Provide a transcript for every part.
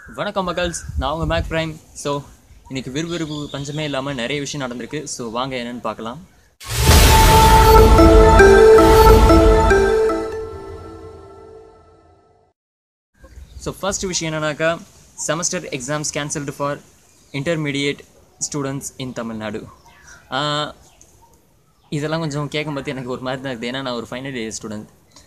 வணக்கம் மக்கள்ஸ் நான் உங்கள் மேக் பிரைம் ஸோ இன்னைக்கு விறுவிறுப்பு பஞ்சமே இல்லாமல் நிறைய விஷயம் நடந்திருக்கு ஸோ வாங்க என்னன்னு பார்க்கலாம் ஸோ ஃபர்ஸ்ட் விஷயம் என்னன்னாக்கா semester exams cancelled for intermediate students in Tamil Nadu ah, இதெல்லாம் கொஞ்சம் கேட்கும்போது எனக்கு ஒரு மாதிரி தான் இருக்குது ஏன்னா நான் ஒரு ஃபைனல் இயர் ஸ்டூடெண்ட்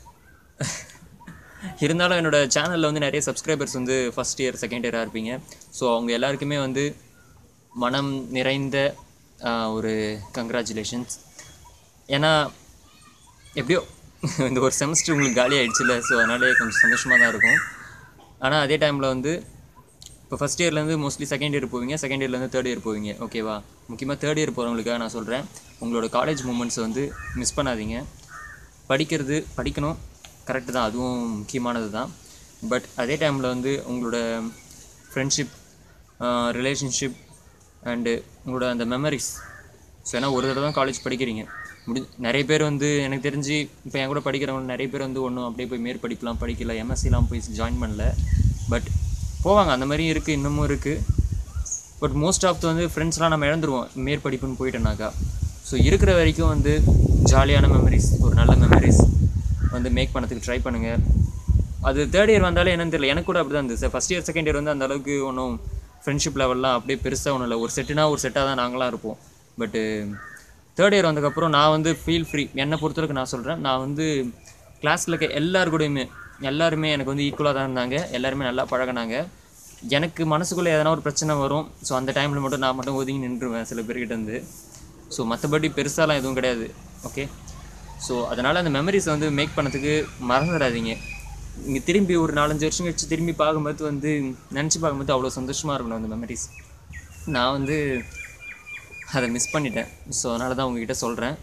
இருந்தாலும் என்னோட சேனலில் வந்து நிறைய சப்ஸ்கிரைபர்ஸ் வந்து ஃபஸ்ட் இயர் செகண்ட் இயராக இருப்பீங்க ஸோ அவங்க எல்லாருக்குமே வந்து மனம் நிறைந்த ஆஹ், ஒரு கங்க்ராச்சுலேஷன்ஸ் ஏன்னா எப்படியோ இந்த ஒரு செமஸ்டர் உங்களுக்கு காலி ஆயிடுச்சுல ஸோ அதனாலே கொஞ்சம் சந்தோஷமாக தான் இருக்கும் ஆனால் அதே டைமில் வந்து இப்போ ஃபஸ்ட் இயர்லேருந்து மோஸ்ட்லி செகண்ட் இயர் போவீங்க செகண்ட் இயர்லேருந்து தேர்ட் இயர் போவீங்க ஓகேவா முக்கியமாக தேர்ட் இயர் போகிறவங்களுக்காக நான் சொல்கிறேன் உங்களோட காலேஜ் மூமெண்ட்ஸை வந்து மிஸ் பண்ணாதீங்க படிக்கிறது படிக்கணும் கரெக்டு தான் அதுவும் முக்கியமானது தான் பட் அதே டைமில் வந்து உங்களோட ஃப்ரெண்ட்ஷிப் ரிலேஷன்ஷிப் அண்டு உங்களோட அந்த மெமரிஸ் ஸோ ஏன்னா ஒரு தடவை தான் காலேஜ் படிக்கிறீங்க முடி நிறைய பேர் வந்து எனக்கு தெரிஞ்சு இப்போ என் கூட படிக்கிறவங்க நிறைய பேர் வந்து ஒன்றும் அப்படியே போய் மேற்படிப்புலாம் படிக்கல எம்எஸ்சிலாம் போய் ஜாயின் பண்ணல பட் போவாங்க அந்த மாதிரியும் இருக்குது இன்னமும் இருக்குது பட் மோஸ்ட் ஆஃப் வந்து ஃப்ரெண்ட்ஸ்லாம் நம்ம இழந்துருவோம் மேற்படிப்புன்னு போயிட்டோனாக்கா ஸோ இருக்கிற வரைக்கும் வந்து ஜாலியான மெமரிஸ் ஒரு நல்ல மெமரிஸ் வந்து மேக் பண்ணதுக்கு ட்ரை பண்ணுங்கள் அது தேர்ட் இயர் வந்தாலே என்னன்னு தெரியல எனக்கு கூட அப்படி தான் இருந்துச்சு ஃபஸ்ட் இயர் செகண்ட் இயர் வந்து அந்த அளவுக்கு ஒன்றும் ஃப்ரெண்ட்ஷிப் லெவல்லாம் அப்படியே பெருசாக ஒன்றும் இல்லை ஒரு செட்டுனா ஒரு செட்டாக தான் நாங்களாம் இருப்போம் பட்டு தேர்ட் இயர் வந்ததுக்கப்புறம் நான் வந்து ஃபீல் ஃப்ரீ என்னை பொறுத்தவரைக்கும் நான் சொல்கிறேன் நான் வந்து கிளாஸில் இருக்க எல்லார் கூடயுமே எல்லாருமே எனக்கு வந்து ஈக்குவலாக தான் இருந்தாங்க எல்லாருமே நல்லா பழகினாங்க எனக்கு மனசுக்குள்ளே எதனா ஒரு பிரச்சனை வரும் ஸோ அந்த டைமில் மட்டும் நான் மட்டும் ஒதுங்கி நின்றுவேன் சில பேர்கிட்ட இருந்து ஸோ மற்றபடி பெருசாலாம் எதுவும் கிடையாது ஓகே ஸோ அதனால் அந்த மெமரிஸை வந்து மேக் பண்ணதுக்கு மறந்துடாதீங்க இங்கே திரும்பி ஒரு நாலஞ்சு வருஷம் கழிச்சு திரும்பி பார்க்கும்போது வந்து நினச்சி பார்க்கும்போது அவ்வளோ சந்தோஷமாக இருக்கணும் அந்த மெமரிஸ் நான் வந்து அதை மிஸ் பண்ணிட்டேன் ஸோ அதனால தான் உங்ககிட்ட சொல்கிறேன்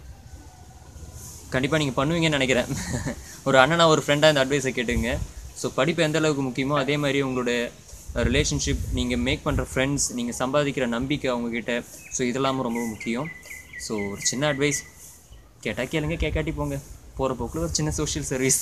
கண்டிப்பாக நீங்கள் பண்ணுவீங்கன்னு நினைக்கிறேன் ஒரு அண்ணனா ஒரு ஃப்ரெண்டாக இந்த அட்வைஸை கேட்டுங்க ஸோ படிப்பு எந்த அளவுக்கு முக்கியமோ அதே மாதிரி உங்களோட ரிலேஷன்ஷிப் நீங்கள் மேக் பண்ணுற ஃப்ரெண்ட்ஸ் நீங்கள் சம்பாதிக்கிற நம்பிக்கை அவங்கக்கிட்ட ஸோ இதெல்லாமும் ரொம்ப முக்கியம் ஸோ ஒரு சின்ன அட்வைஸ் கேட்டால் கேளுங்க கேட்காட்டி போங்க போகிற போக்கில் ஒரு சின்ன சோஷியல் சர்வீஸ்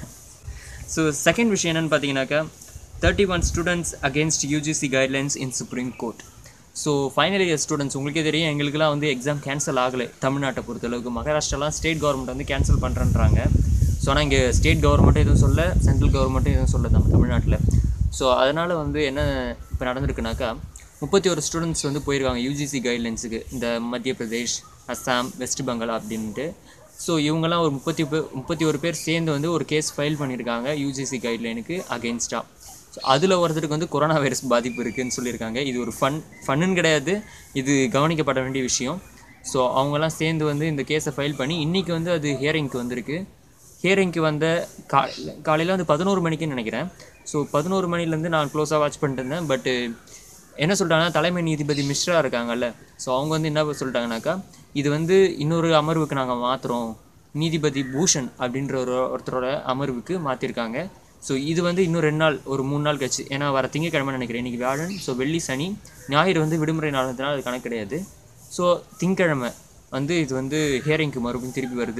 ஸோ செகண்ட் விஷயம் என்னென்னு பார்த்தீங்கன்னாக்கா thirty one students against UGC guidelines in supreme court so final year students உங்களுக்கே தெரியும் எங்களுக்குலாம் வந்து எக்ஸாம் கேன்சல் ஆகலை தமிழ்நாட்டை பொறுத்தளவுக்கு மகாராஷ்டிராலாம் ஸ்டேட் கவர்மெண்ட் வந்து கேன்சல் பண்ணுறேன்றாங்க ஸோ ஆனால் இங்கே ஸ்டேட் கவர்மெண்ட்டும் எதுவும் சொல்ல சென்ட்ரல் கவர்மெண்ட்டும் எதுவும் சொல்ல நம்ம தமிழ்நாட்டில் ஸோ அதனால் வந்து என்ன இப்போ நடந்திருக்குனாக்கா முப்பத்தி ஒரு ஸ்டூடெண்ட்ஸ் வந்து போயிருக்காங்க யூஜிசி கைட்லைன்ஸுக்கு இந்த மத்திய பிரதேஷ் அஸ்ஸாம் வெஸ்ட் பெங்கால் அப்படின்ட்டு ஸோ இவங்கெல்லாம் ஒரு முப்பத்தி பே முப்பத்தி ஒரு பேர் சேர்ந்து வந்து ஒரு கேஸ் ஃபைல் பண்ணியிருக்காங்க யூஜிசி கைட்லைனுக்கு அகெயின்ஸ்டாக ஸோ அதில் ஒருத்தருக்கு வந்து கொரோனா வைரஸ் பாதிப்பு இருக்குதுன்னு சொல்லியிருக்காங்க இது ஒரு ஃபன் ஃபன்னுன்னு கிடையாது இது கவனிக்கப்பட வேண்டிய விஷயம் ஸோ அவங்கெல்லாம் சேர்ந்து வந்து இந்த கேஸை ஃபைல் பண்ணி இன்றைக்கி வந்து அது ஹியரிங்க்கு வந்திருக்கு ஹியரிங்க்கு வந்த கா காலையில் வந்து பதினோரு மணிக்குன்னு நினைக்கிறேன் ஸோ பதினோரு மணிலேருந்து நான் க்ளோஸாக வாட்ச் பண்ணிட்டு இருந்தேன் பட்டு என்ன சொல்லிட்டாங்கன்னா தலைமை நீதிபதி மிஸ்ரா இருக்காங்கல்ல ஸோ அவங்க வந்து என்ன சொல்லிட்டாங்கனாக்கா இது வந்து இன்னொரு அமர்வுக்கு நாங்கள் மாற்றுறோம் நீதிபதி பூஷன் அப்படின்ற ஒரு ஒருத்தரோட அமர்வுக்கு மாற்றிருக்காங்க ஸோ இது வந்து இன்னும் ரெண்டு நாள் ஒரு மூணு நாள் கழிச்சு ஏன்னா வர திங்கக்கிழமை நினைக்கிறேன் இன்றைக்கி வியாழன் ஸோ வெள்ளி சனி ஞாயிறு வந்து விடுமுறை நாளதுனால அது கணக்கு கிடையாது ஸோ திங்கக்கிழமை வந்து இது வந்து ஹியரிங்க்கு மறுபடியும் திருப்பி வருது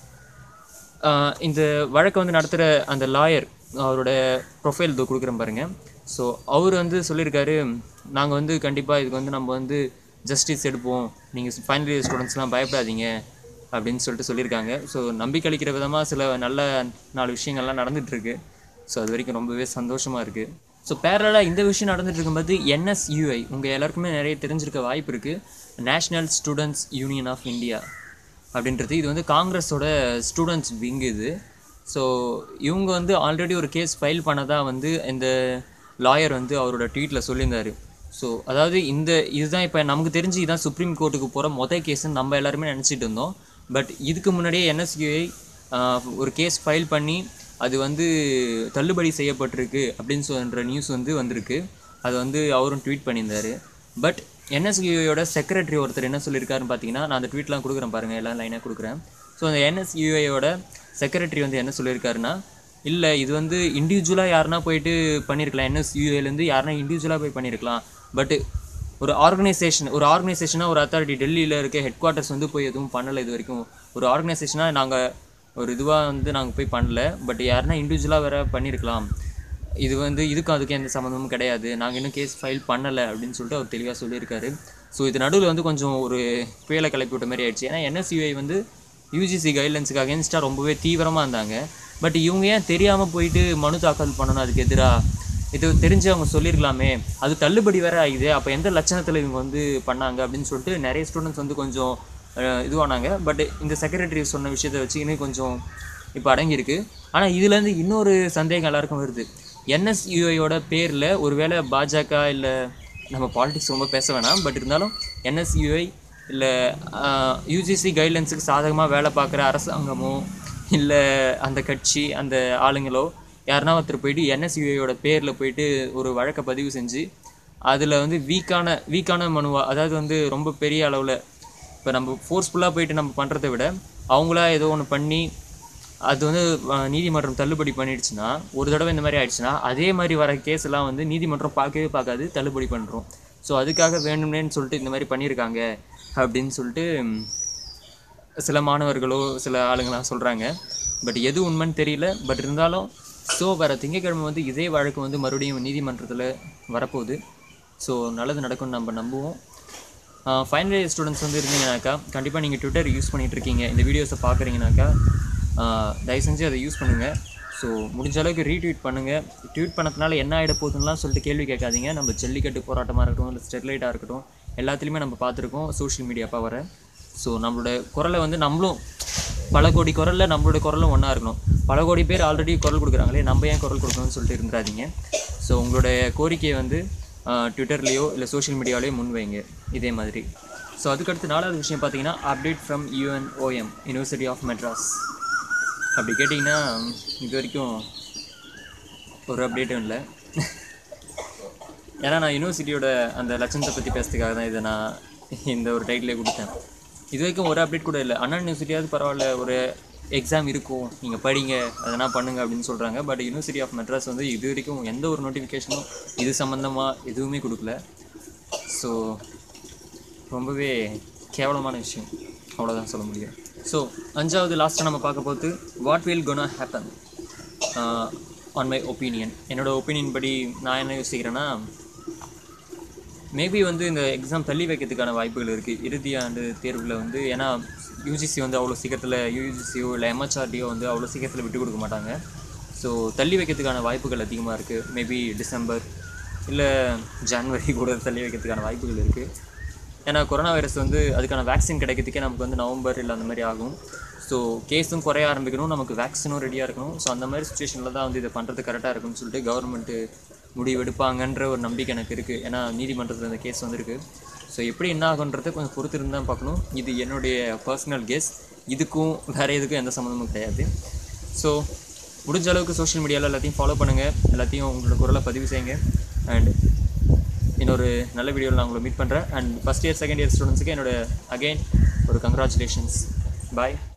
ஆஹ் இந்த வழக்கை வந்து நடத்துகிற அந்த லாயர் அவரோட ப்ரொஃபைல் இதோ கொடுக்குறேன் பாருங்கள் ஸோ அவர் வந்து சொல்லியிருக்காரு நாங்கள் வந்து கண்டிப்பாக இதுக்கு வந்து நம்ம வந்து ஜஸ்டிஸ் எடுப்போம் நீங்கள் ஃபைனல் இயர் ஸ்டூடெண்ட்ஸ்லாம் பயப்படாதீங்க அப்படின்னு சொல்லிட்டு சொல்லியிருக்காங்க ஸோ நம்பிக்கை அளிக்கிற விதமாக சில நல்ல நாலு விஷயங்கள்லாம் நடந்துகிட்ருக்கு ஸோ அது வரைக்கும் ரொம்பவே சந்தோஷமாக இருக்குது ஸோ பேரலாக இந்த விஷயம் நடந்துட்டு இருக்கும்போது என்எஸ்யூஐ உங்கள் எல்லாருக்குமே நிறைய தெரிஞ்சிருக்க வாய்ப்பு இருக்குது national students union of India அப்படின்றது இது வந்து காங்கிரஸோட ஸ்டூடெண்ட்ஸ் விங் இது ஸோ இவங்க வந்து ஆல்ரெடி ஒரு கேஸ் ஃபைல் பண்ணதாக வந்து இந்த லாயர் வந்து அவரோட ட்வீட்டில் சொல்லியிருந்தார் ஸோ அதாவது இந்த இதுதான் இப்போ நமக்கு தெரிஞ்சு இதுதான் சுப்ரீம் கோர்ட்டுக்கு போகிற மொதல் கேஸ்ன்னு நம்ம எல்லாருமே நினச்சிட்டு இருந்தோம் பட் இதுக்கு முன்னாடியே என்எஸ்யூஐ ஒரு கேஸ் ஃபைல் பண்ணி அது வந்து தள்ளுபடி செய்யப்பட்டிருக்கு அப்படின்னு சொல்கிற நியூஸ் வந்து வந்திருக்கு அது வந்து அவரும் ட்வீட் பண்ணியிருந்தாரு பட் என்எஸ்யூஐயோட செக்ரட்டரி ஒருத்தர் என்ன சொல்லியிருக்காருன்னு பார்த்தீங்கன்னா நான் அந்த ட்வீட்லாம் கொடுக்குறேன் பாருங்கள் எல்லாம் லைனாக கொடுக்குறேன் ஸோ அந்த என்எஸ்யூஐயோட செக்ரட்டரி வந்து என்ன சொல்லியிருக்காருன்னா இல்லை இது வந்து இண்டிவிஜுவலாக யாருனா போயிட்டு பண்ணியிருக்கலாம் என்எஸ்யூஏலேருந்து யாருனா இண்டிவிஜுவலாக போய் பண்ணியிருக்கலாம் பட் ஒரு ஆர்கனைசேஷன் ஒரு ஆர்கனைசேஷனாக ஒரு அத்தாரிட்டி டெல்லியில் இருக்க ஹெட் குவார்ட்டர்ஸ் வந்து போய் எதுவும் பண்ணலை இது வரைக்கும் ஒரு ஆர்கனைசேஷனாக நாங்கள் ஒரு இதுவாக வந்து நாங்கள் போய் பண்ணல பட் யாருனா இண்டிவிஜுவலாக வேறு பண்ணியிருக்கலாம் இது வந்து இதுக்கும் அதுக்கும் எந்த சம்மந்தமும் கிடையாது நாங்கள் இன்னும் கேஸ் ஃபைல் பண்ணலை அப்படின்னு சொல்லிட்டு அவர் தெளிவாக சொல்லியிருக்காரு ஸோ இது நடுவில் வந்து கொஞ்சம் ஒரு புயலை கிளப்பி விட்ட மாதிரி ஆயிடுச்சு ஏன்னா என்எஸ்யூஐ வந்து யூஜிசி கைட்லைன்ஸுக்கு அகேன்ஸ்டாக ரொம்பவே தீவிரமாக இருந்தாங்க பட் இவங்க ஏன் தெரியாமல் போயிட்டு மனு தாக்கல் பண்ணணும் அதுக்கு எதிராக இது தெரிஞ்சு அவங்க சொல்லியிருக்கலாமே அது தள்ளுபடி வேற ஆகுது அப்போ எந்த லட்சணத்தில் இவங்க வந்து பண்ணாங்க அப்படின்னு சொல்லிட்டு நிறைய ஸ்டூடெண்ட்ஸ் வந்து கொஞ்சம் அஹ், இதுவானாங்க பட் இந்த செக்ரட்டரி சொன்ன விஷயத்தை வச்சு இன்னும் கொஞ்சம் இப்போ அடங்கியிருக்கு ஆனால் இதுலேருந்து இன்னொரு சந்தேகம் எல்லாருக்கும் வருது என்எஸ்யூஐயோட பேரில் ஒருவேளை பாஜக இல்லை நம்ம பாலிடிக்ஸ் ரொம்ப பேச வேணாம் பட் இருந்தாலும் என்எஸ்யூஐ இல்லை யூஜிசி கைட்லைன்ஸுக்கு சாதகமாக வேலை பார்க்குற அரசாங்கமோ இல்லை அந்த கட்சி அந்த ஆளுங்களோ யாருன்னா ஒருத்தர் போயிட்டு என்எஸ்யூஐயோட பேரில் போயிட்டு ஒரு வழக்கை பதிவு செஞ்சு அதில் வந்து வீக்கான வீக்கான மனுவா அதாவது வந்து ரொம்ப பெரிய அளவில் இப்போ நம்ம ஃபோர்ஸ்ஃபுல்லாக போயிட்டு நம்ம பண்ணுறதை விட அவங்களா ஏதோ ஒன்று பண்ணி அது வந்து அஹ், நீதிமன்றம் தள்ளுபடி பண்ணிடுச்சுன்னா ஒரு தடவை இந்த மாதிரி ஆயிடுச்சுன்னா அதே மாதிரி வர கேஸ் எல்லாம் வந்து நீதிமன்றம் பார்க்கவே பார்க்காது தள்ளுபடி பண்ணுறோம் ஸோ அதுக்காக வேணும்னேன்னு சொல்லிட்டு இந்த மாதிரி பண்ணியிருக்காங்க அப்படின்னு சொல்லிட்டு ம், சில மாணவர்களோ சில ஆளுங்களாம் சொல்கிறாங்க பட் எது உண்மைன்னு தெரியல பட் இருந்தாலும் ஸோ வர திங்கட்கிழமை வந்து இதே வழக்கு வந்து மறுபடியும் நீதிமன்றத்தில் வரப்போகுது ஸோ நல்லது நடக்கும்னு நம்ம நம்புவோம் ஃபைனல் இயர் ஸ்டூடெண்ட்ஸ் வந்து இருந்தீங்கனாக்கா கண்டிப்பாக நீங்கள் ட்விட்டர் யூஸ் பண்ணிட்டு இருக்கீங்க இந்த வீடியோஸை பார்க்குறீங்கனாக்கா தயவு செஞ்சு அதை யூஸ் பண்ணுங்கள் ஸோ முடிஞ்ச அளவுக்கு ரீட்வீட் பண்ணுங்கள் ட்வீட் பண்ணதுனால என்ன ஆகிட போகுதுன்னெலாம் சொல்லிட்டு கேள்வி கேட்காதீங்க நம்ம ஜல்லிக்கட்டு போராட்டமாக இருக்கட்டும் இல்லை ஸ்டெர்லைட்டாக இருக்கட்டும் எல்லாத்துலேயுமே நம்ம பார்த்துருக்கோம் சோஷியல் மீடியா பவரை ஸோ நம்மளோட குரலை வந்து நம்மளும் பல கோடி குரலில் நம்மளோட குரலும் ஒன்றா இருக்கணும் பல கோடி பேர் ஆல்ரெடி குரல் கொடுக்குறாங்களே நம்ம ஏன் குரல் கொடுக்கணும்னு சொல்லிட்டு இருந்துடாதீங்க ஸோ உங்களோட கோரிக்கையை வந்து ட்விட்டர்லேயோ இல்லை சோஷியல் மீடியாவிலேயோ முன்வைங்க இதே மாதிரி ஸோ அதுக்கடுத்து நாலாவது விஷயம் பார்த்தீங்கன்னா update from UNOM university of Madras அப்படி கேட்டிங்கன்னா இது வரைக்கும் ஒரு அப்டேட்டும் இல்லை ஏன்னா நான் யூனிவர்சிட்டியோட அந்த லட்சணத்தை பற்றி பேசுறதுக்காக தான் இதை நான் இந்த ஒரு டைட்டிலே கொடுத்தேன் இது வரைக்கும் ஒரு அப்டேட் கூட இல்லை அண்ணா யூனிவர்சிட்டியாவது பரவாயில்ல ஒரு எக்ஸாம் இருக்கும் நீங்கள் படிங்க அதெல்லாம் பண்ணுங்க அப்படின்னு சொல்கிறாங்க பட் யூனிவர்சிட்டி ஆஃப் மெட்ராஸ் வந்து இது வரைக்கும் எந்த ஒரு நோட்டிஃபிகேஷனும் இது சம்மந்தமாக எதுவுமே கொடுக்கல ஸோ ரொம்பவே கேவலமான விஷயம் அவ்வளோதான் சொல்ல முடியும் ஸோ அஞ்சாவது லாஸ்ட்டாக நம்ம பார்க்க போது what will gonna happen on my opinion என்னோட ஒப்பீனியன் படி நான் என்ன யோசிக்கிறேன்னா மேபி வந்து இந்த எக்ஸாம் தள்ளி வைக்கிறதுக்கான வாய்ப்புகள் இருக்குது இறுதி ஆண்டு தேர்வில் வந்து ஏன்னா யூஜிசி வந்து அவ்வளோ சீக்கிரத்தில் யூஜிசியோ இல்லை எம்ஹெச்ஆர்டியோ வந்து அவ்வளோ சீக்கிரத்தில் விட்டு கொடுக்க மாட்டாங்க ஸோ தள்ளி வைக்கிறதுக்கான வாய்ப்புகள் அதிகமாக இருக்குது மேபி டிசம்பர் இல்லை ஜான்வரி கூட தள்ளி வைக்கிறதுக்கான வாய்ப்புகள் இருக்குது ஏன்னா கொரோனா வைரஸ் வந்து அதுக்கான வேக்சின் கிடைக்கிறதுக்கே நமக்கு வந்து நவம்பர் இல்லை அந்த மாதிரி ஆகும் ஸோ கேஸும் குறைய ஆரம்பிக்கணும் நமக்கு வேக்சினும் ரெடியாக இருக்கணும் ஸோ அந்த மாதிரி சுச்சுவேஷனில் தான் வந்து இதை பண்ணுறது கரெக்டாக இருக்கும்னு சொல்லிட்டு கவர்மெண்ட்டு முடிவெடுப்பாங்கன்ற ஒரு நம்பிக்கை எனக்கு இருக்குது ஏன்னா நீதிமன்றத்தில் இந்த கேஸ் வந்திருக்கு ஸோ எப்படி என்ன ஆகுன்றதை கொஞ்சம் பொறுத்து இருந்து தான் பார்க்கணும் இது என்னுடைய பர்சனல் கேஸ் இதுக்கும் வேறு எதுக்கும் எந்த சம்மந்தமும் கிடையாது ஸோ முடிஞ்ச அளவுக்கு சோஷியல் மீடியாவில் எல்லாத்தையும் ஃபாலோ பண்ணுங்கள் எல்லாத்தையும் உங்களோட குரலை பதிவு செய்யுங்க அண்ட் இன்னொரு நல்ல வீடியோவில் நான் உங்களை மீட் பண்ணுறேன் and first year second year ஸ்டூடெண்ட்ஸுக்கு என்னோட அகைன் ஒரு கங்க்ராச்சுலேஷன்ஸ் பாய்